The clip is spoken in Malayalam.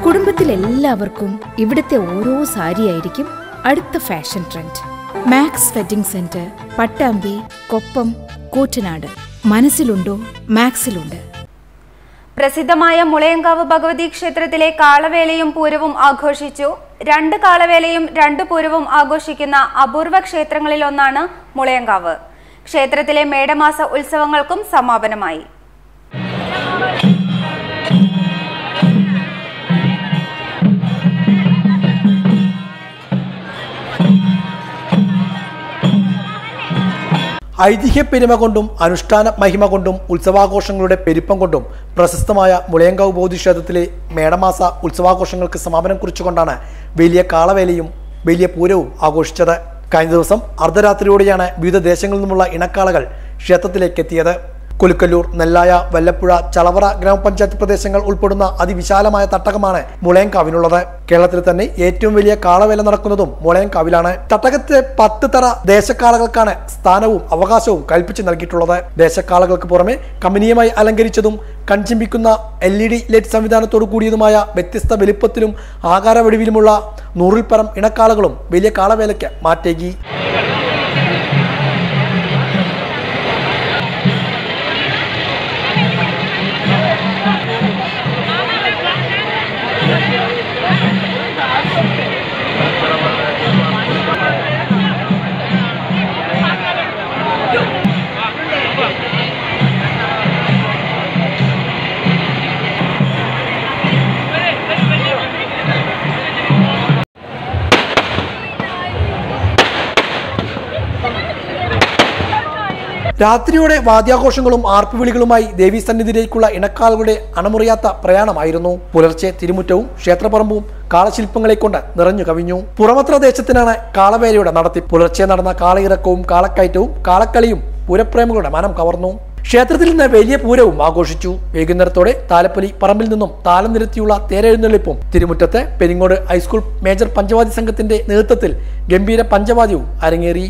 കുടുംബത്തിൽ എല്ലാവർക്കും ഇവിടുത്തെ ഓരോ സാരിയായിരിക്കും അടുത്ത fashion trend Max wedding centre Pattambi Koppam Koottanad മനസ്സിലുണ്ടോ മാക്സിലുണ്ട് പ്രസിദ്ധമായ മുളയങ്കാവ് ഭഗവതി ക്ഷേത്രത്തിലെ കാളവേലയും പൂരവും ആഘോഷിച്ചു രണ്ട് കാളവേലയും രണ്ട് പൂരവും ആഘോഷിക്കുന്ന അപൂർവ ക്ഷേത്രങ്ങളിലൊന്നാണ് മുളയങ്കാവ് ക്ഷേത്രത്തിലെ മേടമാസ ഉത്സവങ്ങൾക്കും സമാപനമായി ഐതിഹ്യ പെരുമ കൊണ്ടും അനുഷ്ഠാന മഹിമ കൊണ്ടും ഉത്സവാഘോഷങ്ങളുടെ പെരുപ്പം കൊണ്ടും പ്രശസ്തമായ മുളയങ്കാവ് ബോധിക്ഷേത്രത്തിലെ മേടമാസ ഉത്സവാഘോഷങ്ങൾക്ക് സമാപനം കുറിച്ചുകൊണ്ടാണ് വലിയ കാളവേലയും വലിയ പൂരവും ആഘോഷിച്ചത് കഴിഞ്ഞ ദിവസം അർദ്ധരാത്രിയോടെയാണ് വിവിധ ദേശങ്ങളിൽ നിന്നുമുള്ള ഇണക്കാളകൾ ക്ഷേത്രത്തിലേക്ക് എത്തിയത് കുലുക്കല്ലൂർ നെല്ലായ വല്ലപ്പുഴ ചളവറ ഗ്രാമപഞ്ചായത്ത് പ്രദേശങ്ങൾ ഉൾപ്പെടുന്ന അതിവിശാലമായ തട്ടകമാണ് മുളയങ്കാവിനുള്ളത് കേരളത്തിൽ തന്നെ ഏറ്റവും വലിയ കാളവേല നടക്കുന്നതും മുളയങ്കാവിലാണ് തട്ടകത്തെ പത്ത് തറ ദേശക്കാളകൾക്കാണ് സ്ഥാനവും അവകാശവും കൽപ്പിച്ചു നൽകിയിട്ടുള്ളത് ദേശക്കാളകൾക്ക് പുറമെ കമനീയമായി അലങ്കരിച്ചതും കൺചിമ്പിക്കുന്ന എൽ ഇ ഡി ലൈറ്റ് സംവിധാനത്തോടു കൂടിയതുമായ വ്യത്യസ്ത വലിപ്പത്തിലും ആകാര വടിവിലുമുള്ള നൂറിൽ പരം ഇണക്കാളകളും വലിയ കാളവേലയ്ക്ക് മാറ്റേകി രാത്രിയോടെ വാദ്യാഘോഷങ്ങളും ആർപ്പുവിളികളുമായി ദേവീസന്നിധിയിലേക്കുള്ള ഇണക്കാളുകളുടെ അണമുറിയാത്ത പ്രയാണമായിരുന്നു പുലർച്ചെ തിരുമുറ്റവും ക്ഷേത്രപറമ്പും കാളശില്പങ്ങളെ കൊണ്ട് നിറഞ്ഞു കവിഞ്ഞു പുറമത്ര ദേശത്തിനാണ് കാളവേലയുടെ നടത്തി പുലർച്ചെ നടന്ന കാളയിറക്കവും കാളക്കയറ്റവും കാളക്കളിയും പൂരപ്രേമികളുടെ മനം കവർന്നു ക്ഷേത്രത്തിൽ നിന്ന് വലിയ പൂരവും ആഘോഷിച്ചു വൈകുന്നേരത്തോടെ താലപ്പൊലി പറമ്പിൽ നിന്നും താലം നിരത്തിയുള്ള തേരെഴുന്നള്ളിപ്പും തിരുമുറ്റത്ത് പെരിങ്ങോട് ഹൈസ്കൂൾ മേജർ പഞ്ചവാദി സംഘത്തിന്റെ നേതൃത്വത്തിൽ ഗംഭീര പഞ്ചവാദ്യവും അരങ്ങേറി